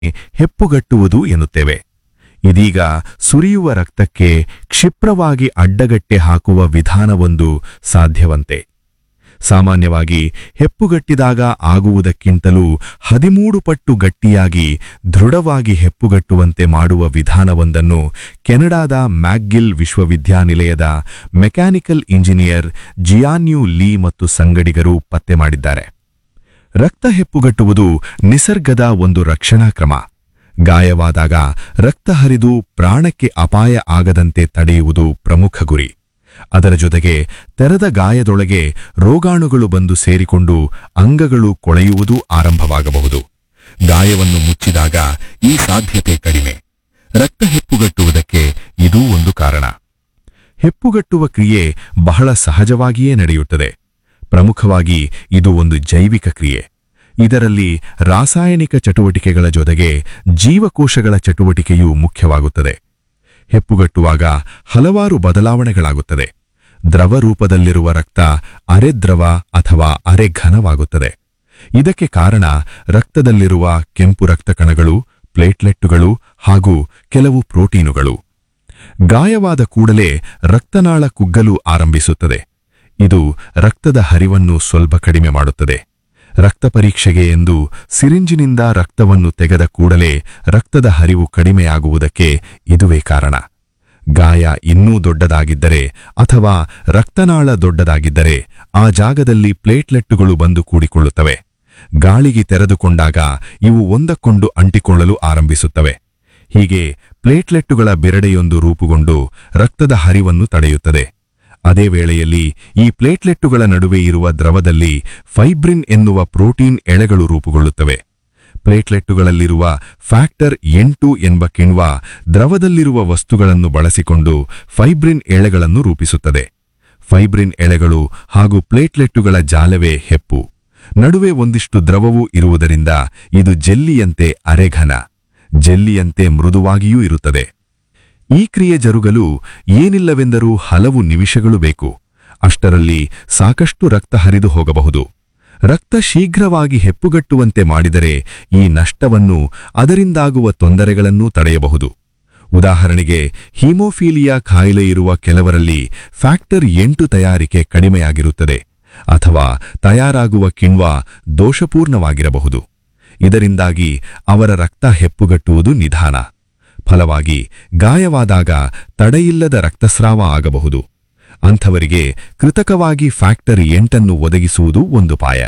ಹೆಪ್ಪುಗಟ್ಟುವುದು ಎನ್ನುತ್ತೇವೆ ಇದೀಗ ಸುರಿಯುವ ರಕ್ತಕ್ಕೆ ಕ್ಷಿಪ್ರವಾಗಿ ಅಡ್ಡಗಟ್ಟೆ ಹಾಕುವ ವಿಧಾನವೊಂದು ಸಾಧ್ಯವಂತೆ ಸಾಮಾನ್ಯವಾಗಿ ಹೆಪ್ಪುಗಟ್ಟಿದಾಗ ಆಗುವುದಕ್ಕಿಂತಲೂ ಹದಿಮೂರು ಪಟ್ಟು ಗಟ್ಟಿಯಾಗಿ ದೃಢವಾಗಿ ಹೆಪ್ಪುಗಟ್ಟುವಂತೆ ಮಾಡುವ ವಿಧಾನವೊಂದನ್ನು ಕೆನಡಾದ ಮ್ಯಾಕ್ಗಿಲ್ ವಿಶ್ವವಿದ್ಯಾನಿಲಯದ ಮೆಕ್ಯಾನಿಕಲ್ ಇಂಜಿನಿಯರ್ ಜಿಯಾನ್ಯು ಲೀ ಮತ್ತು ಸಂಗಡಿಗರು ಪತ್ತೆ ಮಾಡಿದ್ದಾರೆ ರಕ್ತ ಹೆಪ್ಪುಗಟ್ಟುವುದು ನಿಸರ್ಗದ ಒಂದು ರಕ್ಷಣಾ ಕ್ರಮ ಗಾಯವಾದಾಗ ರಕ್ತ ಹರಿದು ಪ್ರಾಣಕ್ಕೆ ಅಪಾಯ ಆಗದಂತೆ ತಡೆಯುವುದು ಪ್ರಮುಖ ಗುರಿ ಅದರ ಜೊತೆಗೆ ತೆರೆದ ಗಾಯದೊಳಗೆ ರೋಗಾಣುಗಳು ಬಂದು ಸೇರಿಕೊಂಡು ಅಂಗಗಳು ಕೊಳೆಯುವುದೂ ಆರಂಭವಾಗಬಹುದು ಗಾಯವನ್ನು ಮುಚ್ಚಿದಾಗ ಈ ಸಾಧ್ಯತೆ ಕಡಿಮೆ ರಕ್ತ ಹೆಪ್ಪುಗಟ್ಟುವುದಕ್ಕೆ ಇದೂ ಒಂದು ಕಾರಣ ಹೆಪ್ಪುಗಟ್ಟುವ ಕ್ರಿಯೆ ಬಹಳ ಸಹಜವಾಗಿಯೇ ನಡೆಯುತ್ತದೆ ಪ್ರಮುಖವಾಗಿ ಇದು ಒಂದು ಜೈವಿಕ ಕ್ರಿಯೆ ಇದರಲ್ಲಿ ರಾಸಾಯನಿಕ ಚಟುವಟಿಕೆಗಳ ಜೊತೆಗೆ ಜೀವಕೋಶಗಳ ಚಟುವಟಿಕೆಯೂ ಮುಖ್ಯವಾಗುತ್ತದೆ ಹೆಪ್ಪುಗಟ್ಟುವಾಗ ಹಲವಾರು ಬದಲಾವಣೆಗಳಾಗುತ್ತದೆ ದ್ರವ ರೂಪದಲ್ಲಿರುವ ರಕ್ತ ಅರೆದ್ರವ ಅಥವಾ ಅರೆಘನವಾಗುತ್ತದೆ ಇದಕ್ಕೆ ಕಾರಣ ರಕ್ತದಲ್ಲಿರುವ ಕೆಂಪು ರಕ್ತ ಕಣಗಳು ಪ್ಲೇಟ್ಲೆಟ್ಟುಗಳು ಹಾಗೂ ಕೆಲವು ಪ್ರೋಟೀನುಗಳು ಗಾಯವಾದ ಕೂಡಲೇ ರಕ್ತನಾಳ ಕುಗ್ಗಲು ಆರಂಭಿಸುತ್ತದೆ ಇದು ರಕ್ತದ ಹರಿವನ್ನು ಸ್ವಲ್ಪ ಕಡಿಮೆ ಮಾಡುತ್ತದೆ ರಕ್ತ ಪರೀಕ್ಷೆಗೆ ಎಂದು ಸಿರಿಂಜಿನಿಂದ ರಕ್ತವನ್ನು ತೆಗೆದ ಕೂಡಲೇ ರಕ್ತದ ಹರಿವು ಕಡಿಮೆಯಾಗುವುದಕ್ಕೆ ಇದುವೇ ಕಾರಣ ಗಾಯ ಇನ್ನೂ ದೊಡ್ಡದಾಗಿದ್ದರೆ ಅಥವಾ ರಕ್ತನಾಳ ದೊಡ್ಡದಾಗಿದ್ದರೆ ಆ ಜಾಗದಲ್ಲಿ ಪ್ಲೇಟ್ಲೆಟ್ಟುಗಳು ಬಂದು ಕೂಡಿಕೊಳ್ಳುತ್ತವೆ ಗಾಳಿಗೆ ತೆರೆದುಕೊಂಡಾಗ ಇವು ಒಂದಕ್ಕೊಂದು ಅಂಟಿಕೊಳ್ಳಲು ಆರಂಭಿಸುತ್ತವೆ ಹೀಗೆ ಪ್ಲೇಟ್ಲೆಟ್ಟುಗಳ ಬೆರಡೆಯೊಂದು ರೂಪುಗೊಂಡು ರಕ್ತದ ಹರಿವನ್ನು ತಡೆಯುತ್ತದೆ ಅದೇ ವೇಳೆಯಲ್ಲಿ ಈ ಪ್ಲೇಟ್ಲೆಟ್ಟುಗಳ ನಡುವೆ ಇರುವ ದ್ರವದಲ್ಲಿ ಫೈಬ್ರಿನ್ ಎನ್ನುವ ಪ್ರೋಟೀನ್ ಎಳೆಗಳು ರೂಪುಗೊಳ್ಳುತ್ತವೆ ಪ್ಲೇಟ್ಲೆಟ್ಟುಗಳಲ್ಲಿರುವ ಫ್ಯಾಕ್ಟರ್ ಎಂಟು ಎಂಬ ಕಿಣ್ವ ದ್ರವದಲ್ಲಿರುವ ವಸ್ತುಗಳನ್ನು ಬಳಸಿಕೊಂಡು ಫೈಬ್ರಿನ್ ಎಳೆಗಳನ್ನು ರೂಪಿಸುತ್ತದೆ ಫೈಬ್ರಿನ್ ಎಳೆಗಳು ಹಾಗೂ ಪ್ಲೇಟ್ಲೆಟ್ಟುಗಳ ಜಾಲವೇ ಹೆಪ್ಪು ನಡುವೆ ಒಂದಿಷ್ಟು ದ್ರವವೂ ಇರುವುದರಿಂದ ಇದು ಜೆಲ್ಲಿಯಂತೆ ಅರೆಘನ ಜೆಲ್ಲಿಯಂತೆ ಮೃದುವಾಗಿಯೂ ಇರುತ್ತದೆ ಈ ಕ್ರಿಯೆ ಜರುಗಲು ಏನಿಲ್ಲವೆಂದರೂ ಹಲವು ನಿಮಿಷಗಳು ಬೇಕು ಅಷ್ಟರಲ್ಲಿ ಸಾಕಷ್ಟು ರಕ್ತ ಹರಿದು ಹೋಗಬಹುದು ರಕ್ತ ಶೀಘ್ರವಾಗಿ ಹೆಪ್ಪುಗಟ್ಟುವಂತೆ ಮಾಡಿದರೆ ಈ ನಷ್ಟವನ್ನು ಅದರಿಂದಾಗುವ ತೊಂದರೆಗಳನ್ನೂ ತಡೆಯಬಹುದು ಉದಾಹರಣೆಗೆ ಹೀಮೋಫೀಲಿಯಾ ಕಾಯಿಲೆ ಇರುವ ಕೆಲವರಲ್ಲಿ ಫ್ಯಾಕ್ಟರ್ ಎಂಟು ತಯಾರಿಕೆ ಕಡಿಮೆಯಾಗಿರುತ್ತದೆ ಅಥವಾ ತಯಾರಾಗುವ ಕಿಣ್ವ ದೋಷಪೂರ್ಣವಾಗಿರಬಹುದು ಇದರಿಂದಾಗಿ ಅವರ ರಕ್ತ ಹೆಪ್ಪುಗಟ್ಟುವುದು ನಿಧಾನ ಫಲವಾಗಿ ಗಾಯವಾದಾಗ ತಡೆಯಿಲ್ಲದ ರಕ್ತಸ್ರಾವ ಆಗಬಹುದು ಅಂಥವರಿಗೆ ಕೃತಕವಾಗಿ ಫ್ಯಾಕ್ಟರ್ ಎಂಟನ್ನು ಒದಗಿಸುವುದು ಒಂದು ಉಪಾಯ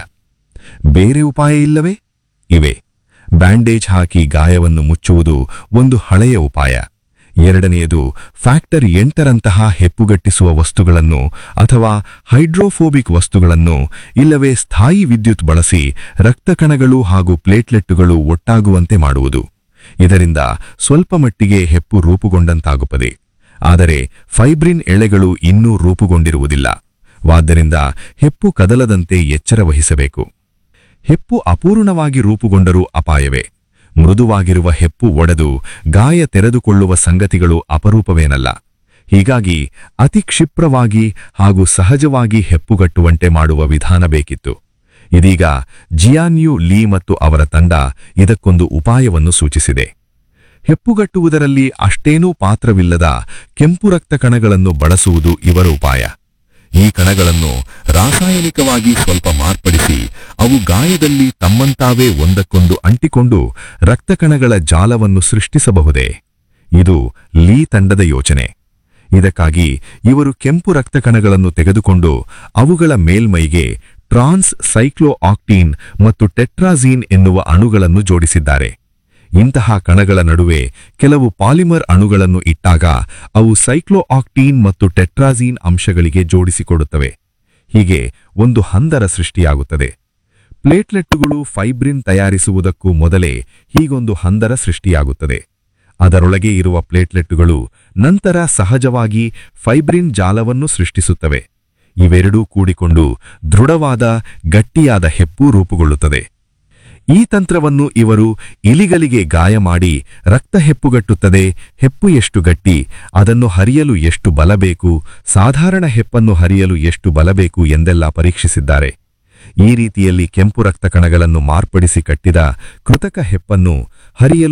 ಬೇರೆ ಉಪಾಯ ಇಲ್ಲವೇ ಇವೆ ಬ್ಯಾಂಡೇಜ್ ಹಾಕಿ ಗಾಯವನ್ನು ಮುಚ್ಚುವುದು ಒಂದು ಹಳೆಯ ಉಪಾಯ ಎರಡನೆಯದು ಫ್ಯಾಕ್ಟರ್ ಎಂಟರಂತಹ ಹೆಪ್ಪುಗಟ್ಟಿಸುವ ವಸ್ತುಗಳನ್ನು ಅಥವಾ ಹೈಡ್ರೋಫೋಬಿಕ್ ವಸ್ತುಗಳನ್ನು ಇಲ್ಲವೇ ಸ್ಥಾಯಿ ವಿದ್ಯುತ್ ಬಳಸಿ ರಕ್ತಕಣಗಳು ಹಾಗೂ ಪ್ಲೇಟ್ಲೆಟ್ಟುಗಳು ಒಟ್ಟಾಗುವಂತೆ ಮಾಡುವುದು ಇದರಿಂದ ಸ್ವಲ್ಪ ಮಟ್ಟಿಗೆ ಹೆಪ್ಪು ರೂಪುಗೊಂಡಂತಾಗುತ್ತದೆ ಆದರೆ ಫೈಬ್ರಿನ್ ಎಳೆಗಳು ಇನ್ನೂ ರೂಪುಗೊಂಡಿರುವುದಿಲ್ಲ ವಾದ್ದರಿಂದ ಹೆಪ್ಪು ಕದಲದಂತೆ ಎಚ್ಚರ ವಹಿಸಬೇಕು ಹೆಪ್ಪು ಅಪೂರ್ಣವಾಗಿ ರೂಪುಗೊಂಡರೂ ಅಪಾಯವೇ ಮೃದುವಾಗಿರುವ ಹೆಪ್ಪು ಒಡೆದು ಗಾಯ ತೆರೆದುಕೊಳ್ಳುವ ಸಂಗತಿಗಳು ಅಪರೂಪವೇನಲ್ಲ ಹೀಗಾಗಿ ಅತಿ ಕ್ಷಿಪ್ರವಾಗಿ ಹಾಗೂ ಸಹಜವಾಗಿ ಹೆಪ್ಪುಗಟ್ಟುವಂತೆ ಮಾಡುವ ವಿಧಾನ ಬೇಕಿತ್ತು ಇದೀಗ ಜಿಯಾನ್ಯು ಲೀ ಮತ್ತು ಅವರ ತಂಡ ಇದಕ್ಕೊಂದು ಉಪಾಯವನ್ನು ಸೂಚಿಸಿದೆ ಹೆಪ್ಪುಗಟ್ಟುವುದರಲ್ಲಿ ಅಷ್ಟೇನೂ ಪಾತ್ರವಿಲ್ಲದ ಕೆಂಪು ರಕ್ತ ಕಣಗಳನ್ನು ಬಳಸುವುದು ಇವರ ಉಪಾಯ ಈ ಕಣಗಳನ್ನು ರಾಸಾಯನಿಕವಾಗಿ ಸ್ವಲ್ಪ ಮಾರ್ಪಡಿಸಿ ಅವು ಗಾಯದಲ್ಲಿ ತಮ್ಮಂತಾವೇ ಒಂದಕ್ಕೊಂದು ಅಂಟಿಕೊಂಡು ರಕ್ತಕಣಗಳ ಜಾಲವನ್ನು ಸೃಷ್ಟಿಸಬಹುದೇ ಇದು ಲೀ ತಂಡದ ಯೋಚನೆ ಇದಕ್ಕಾಗಿ ಇವರು ಕೆಂಪು ರಕ್ತಕಣಗಳನ್ನು ತೆಗೆದುಕೊಂಡು ಅವುಗಳ ಮೇಲ್ಮೈಗೆ ಟ್ರಾನ್ಸ್ ಸೈಕ್ಲೋ ಆಕ್ಟೀನ್ ಮತ್ತು ಟೆಟ್ರಾಝೀನ್ ಎನ್ನುವ ಅಣುಗಳನ್ನು ಜೋಡಿಸಿದ್ದಾರೆ ಇಂತಹ ಕಣಗಳ ನಡುವೆ ಕೆಲವು ಪಾಲಿಮರ್ ಅಣುಗಳನ್ನು ಇಟ್ಟಾಗ ಅವು ಸೈಕ್ಲೋ ಆಕ್ಟೀನ್ ಮತ್ತು ಟೆಟ್ರಾಝೀನ್ ಅಂಶಗಳಿಗೆ ಜೋಡಿಸಿಕೊಡುತ್ತವೆ ಹೀಗೆ ಒಂದು ಹಂದರ ಸೃಷ್ಟಿಯಾಗುತ್ತದೆ ಪ್ಲೇಟ್ಲೆಟ್ಟುಗಳು ಫೈಬ್ರಿನ್ ತಯಾರಿಸುವುದಕ್ಕೂ ಮೊದಲೇ ಹೀಗೊಂದು ಹಂದರ ಸೃಷ್ಟಿಯಾಗುತ್ತದೆ ಅದರೊಳಗೆ ಇರುವ ಪ್ಲೇಟ್ಲೆಟ್ಟುಗಳು ನಂತರ ಸಹಜವಾಗಿ ಫೈಬ್ರಿನ್ ಜಾಲವನ್ನು ಸೃಷ್ಟಿಸುತ್ತವೆ ಇವೆರಡೂ ಕೂಡಿಕೊಂಡು ದೃಢವಾದ ಗಟ್ಟಿಯಾದ ಹೆಪ್ಪು ರೂಪುಗೊಳ್ಳುತ್ತದೆ ಈ ತಂತ್ರವನ್ನು ಇವರು ಇಲಿಗಳಿಗೆ ಗಾಯ ಮಾಡಿ ರಕ್ತ ಹೆಪ್ಪುಗಟ್ಟುತ್ತದೆ ಹೆಪ್ಪು ಎಷ್ಟು ಗಟ್ಟಿ ಅದನ್ನು ಹರಿಯಲು ಎಷ್ಟು ಬಲ ಬೇಕು ಸಾಧಾರಣ ಹೆಪ್ಪನ್ನು ಹರಿಯಲು ಎಷ್ಟು ಬಲ ಬೇಕು ಎಂದೆಲ್ಲ ಪರೀಕ್ಷಿಸಿದ್ದಾರೆ ಈ ರೀತಿಯಲ್ಲಿ ಕೆಂಪು ರಕ್ತ ಕಣಗಳನ್ನು ಮಾರ್ಪಡಿಸಿ ಕಟ್ಟಿದ ಕೃತಕ ಹೆಪ್ಪನ್ನು ಹರಿಯಲು